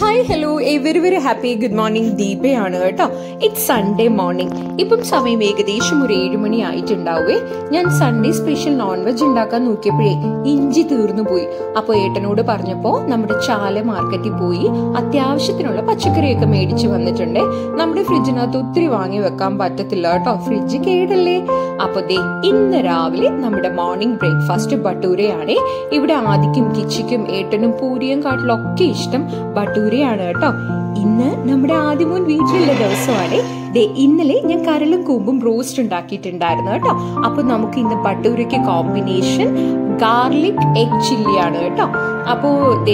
hi hello a very very happy good morning ദീപയാണ് കേട്ടോ it's Sunday morning ഇപ്പം സമയം ഏകദേശം ഒരു ഏഴ് മണി ആയിട്ടുണ്ടാവേ ഞാൻ സൺഡേ സ്പെഷ്യൽ നോൺ വെജ് ഉണ്ടാക്കാൻ നോക്കിയപ്പോഴേ ഇഞ്ചി തീർന്നു പോയി അപ്പോൾ ഏട്ടനോട് പറഞ്ഞപ്പോൾ നമ്മുടെ ചാല മാർക്കറ്റിൽ പോയി അത്യാവശ്യത്തിനുള്ള പച്ചക്കറിയൊക്കെ മേടിച്ച് വന്നിട്ടുണ്ട് നമ്മുടെ ഫ്രിഡ്ജിനകത്ത് ഒത്തിരി വാങ്ങി വെക്കാൻ പറ്റത്തില്ല കേട്ടോ ഫ്രിഡ്ജ് കേടല്ലേ അപ്പൊ ദേ ഇന്ന് രാവിലെ നമ്മുടെ മോർണിംഗ് ബ്രേക്ക്ഫാസ്റ്റ് ബട്ടൂരയാണ് ഇവിടെ ആദിക്കും കിച്ചിക്കും ഏട്ടനും പൂരിയും കാട്ടിലൊക്കെ ഇഷ്ടം ബട്ടൂരയാണ് കേട്ടോ ഇന്ന് നമ്മുടെ ആദ്യമോൻ വീട്ടിലുള്ള ദിവസമാണ് ദേ ഇന്നലെ ഞാൻ കരളും കൂമ്പും റോസ്റ്റ് ഉണ്ടാക്കിയിട്ടുണ്ടായിരുന്നു കേട്ടോ അപ്പൊ നമുക്ക് ഇന്ന് ബട്ടൂരയ്ക്ക് കോമ്പിനേഷൻ ഗാർലിക് എഗ് ചില്ലിയാണ് കേട്ടോ അപ്പോ ദേ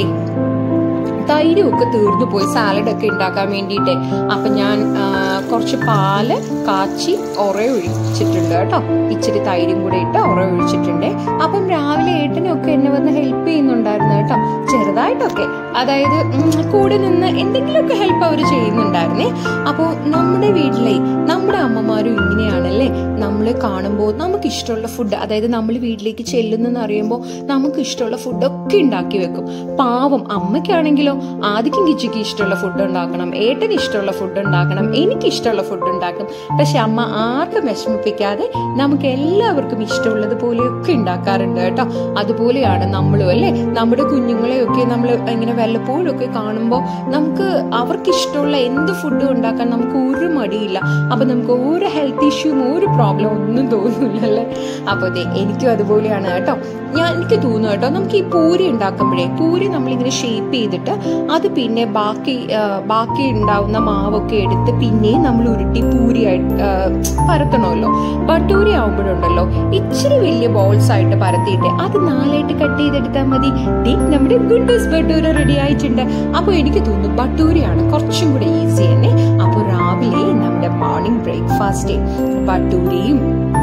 തൈരും ഒക്കെ തീർന്നു പോയി സാലഡ് ഒക്കെ ഉണ്ടാക്കാൻ വേണ്ടിയിട്ട് അപ്പൊ ഞാൻ ആ, കുറച്ച് പാല് കാച്ചി ഉറ ഒഴിച്ചിട്ടുണ്ട് കേട്ടോ ഇച്ചിരി തൈരും കൂടെ ഇട്ട് ഉറ ഒഴിച്ചിട്ടുണ്ട് അപ്പം രാവിലെ ഏട്ടനൊക്കെ എന്നെ വന്ന് ഹെൽപ്പ് ചെയ്യുന്നുണ്ടായിരുന്നു കേട്ടോ ചെറുതായിട്ടൊക്കെ അതായത് ഉം, കൂടെ നിന്ന് എന്തെങ്കിലുമൊക്കെ ഹെൽപ്പ് അവർ ചെയ്യുന്നുണ്ടായിരുന്നേ അപ്പോൾ നമ്മുടെ വീട്ടിലെ നമ്മുടെ അമ്മമാരും ഇങ്ങനെയാണല്ലേ നമ്മൾ കാണുമ്പോൾ നമുക്ക് ഇഷ്ടമുള്ള ഫുഡ് അതായത് നമ്മൾ വീട്ടിലേക്ക് ചെല്ലുന്നെന്ന് അറിയുമ്പോൾ നമുക്ക് ഇഷ്ടമുള്ള ഫുഡൊക്കെ ഉണ്ടാക്കി വെക്കും പാവം അമ്മയ്ക്കാണെങ്കിലോ ആദ്യം കിച്ചിക്ക് ഇഷ്ടമുള്ള ഫുഡ് ഉണ്ടാക്കണം ഏട്ടന് ഇഷ്ടമുള്ള ഫുഡ് ഉണ്ടാക്കണം എനിക്ക് ഇഷ്ടമുള്ള ഫുഡ് ഉണ്ടാക്കും പക്ഷെ അമ്മ ആർക്കും വിഷമിപ്പിക്കാതെ നമുക്ക് എല്ലാവർക്കും ഇഷ്ടമുള്ളത് പോലെയൊക്കെ ഉണ്ടാക്കാറുണ്ട് കേട്ടോ അതുപോലെയാണ് നമ്മളും അല്ലേ നമ്മുടെ കുഞ്ഞുങ്ങളെയൊക്കെ നമ്മൾ ഇങ്ങനെ വല്ലപ്പോഴും ഒക്കെ കാണുമ്പോൾ നമുക്ക് അവർക്ക് ഇഷ്ടമുള്ള എന്ത് ഫുഡും ഉണ്ടാക്കാൻ നമുക്ക് ഒരു മടിയില്ല അപ്പൊ നമുക്ക് ഒരു ഹെൽത്ത് ഇഷ്യൂവും ഒരു പ്രോബ്ലം ഒന്നും തോന്നില്ല അല്ലേ അപ്പൊ അതെ എനിക്കും അതുപോലെയാണ് കേട്ടോ ഞാൻ എനിക്ക് തോന്നുന്നു കേട്ടോ നമുക്ക് ഈ പൂരി ഉണ്ടാക്കുമ്പോഴേ പൂരി നമ്മളിങ്ങനെ ഷേപ്പ് ചെയ്തിട്ട് അത് പിന്നെ ബാക്കി ആ, ബാക്കി ഉണ്ടാവുന്ന മാവൊക്കെ എടുത്ത് പിന്നെയും നമ്മൾ ഉരുട്ടി പൂരിയായിട്ട് ആ, പരത്തണമല്ലോ ബട്ടൂരി ആവുമ്പോഴുണ്ടല്ലോ ഇച്ചിരി വലിയ ബോൾസ് ആയിട്ട് പരത്തിയിട്ട് അത് നാലായിട്ട് കട്ട് ചെയ്തെടുത്താൽ മതി ദേ, നമ്മുടെ ഗുഡ്ഡസ് ബട്ടൂര റെഡി ആയിട്ടുണ്ട് അപ്പോൾ എനിക്ക് തോന്നുന്നു ബട്ടൂരിയാണ് കുറച്ചും കൂടെ ഈസി തന്നെ അപ്പോൾ രാവിലെ നമ്മുടെ മോർണിംഗ് ബ്രേക്ക്ഫാസ്റ്റ് ബട്ടൂരിയും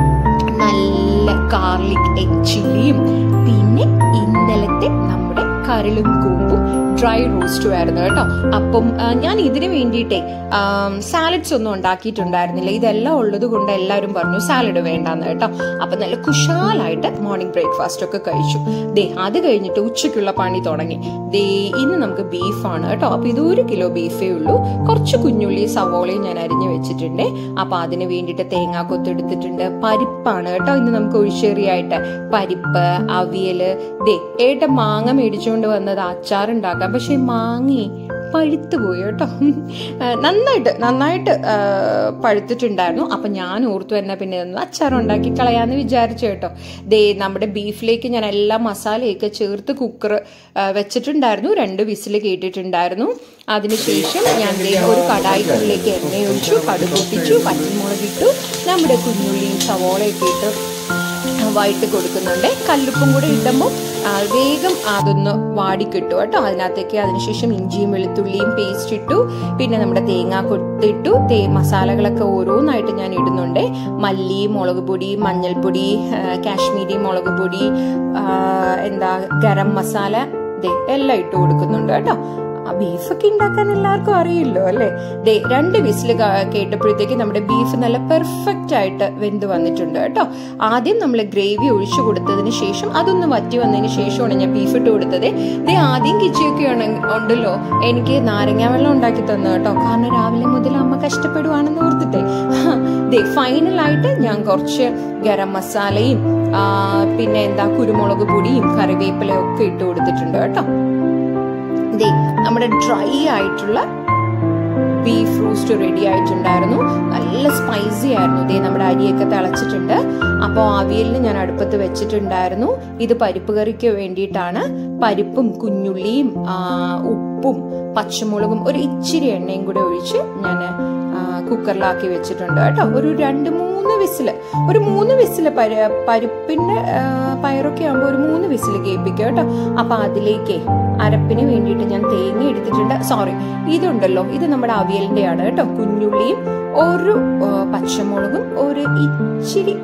നല്ല ഗാർലിക് എഗ് ചില്ലിയും പിന്നെ ഇന്നലത്തെ നമ്മുടെ കരളും കൂമ്പും ഡ്രൈ റോസ്റ്റും ആയിരുന്നു കേട്ടോ അപ്പം ആ, ഞാൻ ഇതിന് വേണ്ടിയിട്ടേ സാലഡ്സ് ഒന്നും ഉണ്ടാക്കിയിട്ടുണ്ടായിരുന്നില്ല ഇതെല്ലാം ഉള്ളത് കൊണ്ട് എല്ലാവരും പറഞ്ഞു സാലഡ് വേണ്ടാന്ന് കേട്ടോ അപ്പം നല്ല കുശാലായിട്ട് മോർണിംഗ് ബ്രേക്ക്ഫാസ്റ്റ് ഒക്കെ കഴിച്ചു ദേ അത് കഴിഞ്ഞിട്ട് ഉച്ചയ്ക്കുള്ള പണി തുടങ്ങി ദേ ഇന്ന് നമുക്ക് ബീഫാണ് കേട്ടോ അപ്പൊ ഇത് ഒരു കിലോ ബീഫേ ഉള്ളൂ കുറച്ച് കുഞ്ഞുള്ളി സവോളയും ഞാൻ അരിഞ്ഞു വെച്ചിട്ടുണ്ട് അപ്പൊ അതിന് വേണ്ടിയിട്ട് തേങ്ങാ കൊത്തെടുത്തിട്ടുണ്ട് പരിപ്പാണ് കേട്ടോ ഇന്ന് നമുക്ക് ഒഴിച്ചേറിയായിട്ട് പരിപ്പ് അവിയല് ദേ ഏട്ട മാങ്ങ മേടിച്ചുകൊണ്ട് വന്നത് അച്ചാർ ഉണ്ടാക്കാം പക്ഷെ മാങ്ങി പഴുത്തു പോയി കേട്ടോ ആ, നന്നായിട്ട് നന്നായിട്ട് ആ, പഴുത്തിട്ടുണ്ടായിരുന്നു അപ്പൊ ഞാൻ ഓർത്തു തന്നെ പിന്നെ ഇതൊന്ന് അച്ചാർ ഉണ്ടാക്കി കളയാന്ന് വിചാരിച്ചു കേട്ടോ ദേ നമ്മുടെ ബീഫിലേക്ക് ഞാൻ എല്ലാ മസാലയൊക്കെ ചേർത്ത് കുക്കർ വെച്ചിട്ടുണ്ടായിരുന്നു രണ്ട് വിസിൽ കേട്ടിട്ടുണ്ടായിരുന്നു അതിനുശേഷം ഞാൻ ദേ ഒരു കടായിക്കുള്ളിലേക്ക് എണ്ണ ഒഴിച്ചു കടുക് പൊട്ടിച്ചു പച്ചമുളകിട്ടു നമ്മുടെ കുഞ്ഞുള്ളിയും സവോളയൊക്കെ ഇട്ട് വൈകിട്ട് കൊടുക്കുന്നുണ്ട് കല്ലുപ്പും കൂടെ ഇടുമ്പോൾ ആ, വേഗം അതൊന്ന് വാടിക്കിട്ടു കേട്ടോ അതിനകത്തേക്ക് അതിനുശേഷം ഇഞ്ചിയും വെളുത്തുള്ളിയും പേസ്റ്റ് ഇട്ടു പിന്നെ നമ്മുടെ തേങ്ങ കൊത്തിട്ടു തേ മസാലകളൊക്കെ ഓരോന്നായിട്ട് ഞാൻ ഇടുന്നുണ്ട് മല്ലി മുളക് പൊടി മഞ്ഞൾപ്പൊടി ആ, കാശ്മീരി മുളക് പൊടി ആ, എന്താ ഗരം മസാല ദേ എല്ലാം ഇട്ട് കൊടുക്കുന്നുണ്ട് കേട്ടോ ആ ബീഫൊക്കെ ഉണ്ടാക്കാൻ എല്ലാവർക്കും അറിയില്ലോ അല്ലേ ദേ രണ്ട് വിസിൽ കേട്ടപ്പോഴത്തേക്ക് നമ്മുടെ ബീഫ് നല്ല പെർഫെക്റ്റ് ആയിട്ട് വെന്ത് വന്നിട്ടുണ്ട് കേട്ടോ ആദ്യം നമ്മൾ ഗ്രേവി ഒഴിച്ചു കൊടുത്തതിന് ശേഷം അതൊന്ന് വറ്റി വന്നതിന് ശേഷമാണ് ഞാൻ ബീഫ് ഇട്ട് കൊടുത്തത് ദേ ആദ്യം കിച്ചിയൊക്കെ ഉണ്ടല്ലോ എനിക്ക് നാരങ്ങ വെള്ളം ഉണ്ടാക്കി തന്നു കേട്ടോ കാരണം രാവിലെ മുതൽ അമ്മ കഷ്ടപ്പെടുവാണെന്ന് ഓർത്തിട്ടെ ദേ ഫൈനലായിട്ട് ഞാൻ കുറച്ച് ഗരം മസാലയും ആ, പിന്നെ എന്താ കുരുമുളക് പൊടിയും കറിവേപ്പിലയും ഒക്കെ ഇട്ട് കൊടുത്തിട്ടുണ്ട് കേട്ടോ ദേ നമ്മുടെ ഡ്രൈ ആയിട്ടുള്ള ബീഫ് റോസ്റ്റ് റെഡി ആയിട്ടുണ്ടായിരുന്നു നല്ല സ്പൈസി ആയിരുന്നു ദേ നമ്മുടെ അരിയൊക്കെ തിളച്ചിട്ടുണ്ട് അപ്പോൾ അവിയലിന് ഞാൻ അടുപ്പത്ത് വെച്ചിട്ടുണ്ടായിരുന്നു ഇത് പരിപ്പ് കറിക്ക് വേണ്ടിയിട്ടാണ് പരിപ്പും കുഞ്ഞുള്ളിയും ആ, ഉപ്പും പച്ചമുളകും ഒരു ഇച്ചിരി എണ്ണയും കൂടെ ഒഴിച്ച് ഞാൻ കുക്കറിലാക്കി വെച്ചിട്ടുണ്ട് കേട്ടോ ഒരു രണ്ട് മൂന്ന് വിസില് ഒരു മൂന്ന് വിസില് പരി പരിപ്പിന്റെ ആ, പയറൊക്കെ ആകുമ്പോൾ ഒരു മൂന്ന് വിസില് കേൾപ്പിക്കുക കേട്ടോ അപ്പൊ അതിലേക്ക് അരപ്പിന് വേണ്ടിയിട്ട് ഞാൻ തേങ്ങ എടുത്തിട്ടുണ്ട് സോറി ഇതുണ്ടല്ലോ ഇത് നമ്മുടെ അവിയലിന്റെ ആണ് കേട്ടോ കുഞ്ഞുള്ളിയും ഒരു ആ, പച്ചമുളകും ഒരു ഇച്ചിരി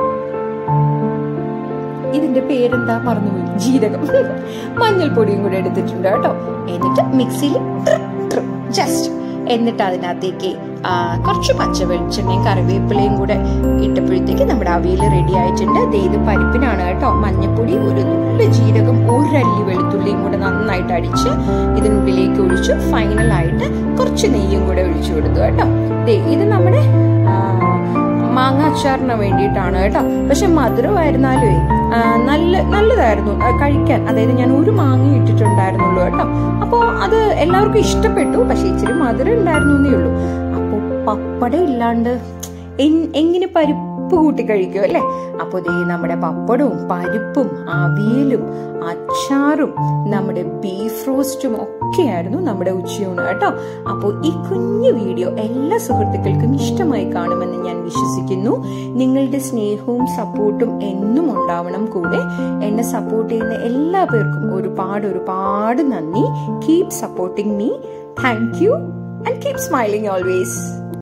ഇതിന്റെ പേരെന്താ മറന്നുപോയി ജീരകം മഞ്ഞൾപ്പൊടിയും കൂടെ എടുത്തിട്ടുണ്ട് കേട്ടോ എന്നിട്ട് മിക്സിയിൽ ജസ്റ്റ് എന്നിട്ട് അതിനകത്തേക്ക് ആ, കുറച്ച് പച്ച വെളിച്ചെണ്ണയും കറിവേപ്പിലയും കൂടെ ഇട്ടപ്പോഴത്തേക്ക് നമ്മുടെ അവിയൽ റെഡി ആയിട്ടുണ്ട് ദേ ഇത് പരിപ്പിനാണ് കേട്ടോ മഞ്ഞപ്പൊടി ഒരു നുള്ളു ജീരകം ഒരല്ലി വെളുത്തുള്ളിയും കൂടെ നന്നായിട്ട് അടിച്ച് ഇതിനുള്ളിലേക്ക് ഒഴിച്ചു ഫൈനലായിട്ട് കുറച്ച് നെയ്യും കൂടെ ഒഴിച്ചു കൊടുത്തു കേട്ടോ ദേ ഇത് നമ്മുടെ ആ, മാങ്ങ അച്ചാറിന് വേണ്ടിയിട്ടാണ് കേട്ടോ പക്ഷെ മധുരമായിരുന്നാലേ ആ, നല്ല നല്ലതായിരുന്നു ആ, കഴിക്കാൻ അതായത് ഞാൻ ഒരു മാങ്ങ ഇട്ടിട്ടുണ്ടായിരുന്നുള്ളൂ കേട്ടോ അപ്പോൾ അത് എല്ലാവർക്കും ഇഷ്ടപ്പെട്ടു പക്ഷെ ഇച്ചിരി മധുരം ഉണ്ടായിരുന്നു എന്നേ ഉള്ളൂ അപ്പോൾ പപ്പടം ഇല്ലാണ്ട് എൻ- എങ്ങനെ പരിപ്പ് കൂട്ടി കഴിക്കും അല്ലേ അപ്പോൾ ദേ നമ്മുടെ പപ്പടവും പരിപ്പും അവിയലും അച്ചാറും നമ്മുടെ ബീഫ് റോസ്റ്റും ഒക്കെയായിരുന്നു നമ്മുടെ ഉച്ചയൂണ് കേട്ടോ അപ്പോൾ ഈ കുഞ്ഞു വീഡിയോ എല്ലാ സുഹൃത്തുക്കൾക്കും ഇഷ്ടമായി കാണുമെന്ന് ഞാൻ വിശ്വസിക്കുന്നു നിങ്ങളുടെ സ്നേഹവും സപ്പോർട്ടും എന്നും ഉണ്ടാവണം കൂടെ എന്നെ സപ്പോർട്ട് ചെയ്യുന്ന എല്ലാ പേർക്കും ഒരുപാട് ഒരുപാട് നന്ദി keep supporting me thank you and keep smiling always